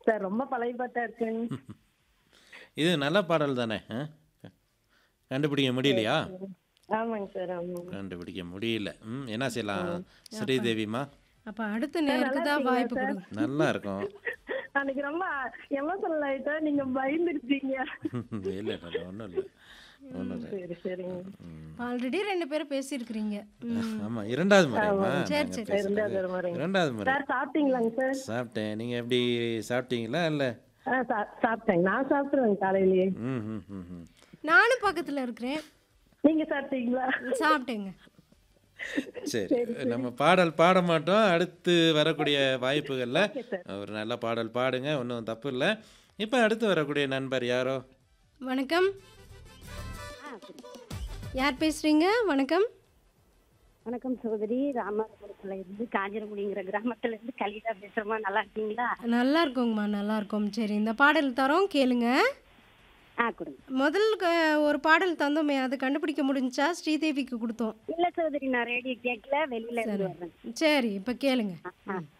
Sir ரொம்ப பழைய பாட்டா இருக்குங்க இது நல்ல பாடல் தானே ஆ? கண்டுபிடிக்க முடியலையா ஆமாங்க சார் ஆமாங்க கண்டுபிடிக்க முடியல ம் என்ன செய்யலாம் ஸ்ரீதேவிமா அப்ப அடுத்த நேருக்கு தான் வாய்ப்பு கொடுங்க நல்லா இருக்கும் அன்னைக்கு ரொம்ப எமோஷனல் ஆயிட்டா நீங்க பயந்துருச்சீங்க இல்லை இல்லை ஒன்றும் இல்லை ஒன்றும் இல்லை சரி சரிங்க ஆல்ரெடி ரெண்டு பேரும் பேசியிருக்கிறீங்க ம். ஆமா இரண்டாவது முறைமா சரி, நாங்க சரி. பேசுறது. ரெண்டாவது ஒரு முறைங்க. இரண்டாவது முறை சார் சாப்பிட்டீங்களாங்க சார் சாப்பிட்டேன் நீங்க எப்படி சாப்பிட்டீங்களா இல்ல ஆ சா- சாப்பிட்டேங்க நான் சாப்பிட்டுருவேங்க காலையிலேயே ம் ம் ம் ம் நானும் பக்கத்துல இருக்கிறேன் நீங்க சாப்பிட்டீங்களா சாப்பிட்டேங்க சரி நம்ம பாடல் பாட மாட்டோம் அடுத்து வரக்கூடிய வாய்ப்புகளில் ஒரு நல்ல பாடல் பாடுங்க ஒன்றும் தப்பு இல்லை இப்போ அடுத்து வரக்கூடிய நண்பர் யாரோ வணக்கம் யார் பேசுறீங்க வணக்கம் வணக்கம் சகோதரி ராமநாதபுரத்துல இருந்து காஞ்சிரமுடிங்கிற கிராமத்துல இருந்து கலிதா பேசுறமா நல்லா இருக்கீங்களா நல்லா இருக்கோங்கம்மா நல்லா இருக்கோம் சரி இந்த பாடல் தரோம் கேளுங்க ஆ கொடுங்க முதல் க- ஒரு பாடல் தந்தோமே அது கண்டுபிடிக்க முடிஞ்சா ஸ்ரீதேவிக்கு கொடுத்தோம் இல்ல சகோதரி நான் ரேடியோ கேட்கல வெளியில இருந்து வர்றேன் சரி இப்போ கேளுங்க ஆ, ஆ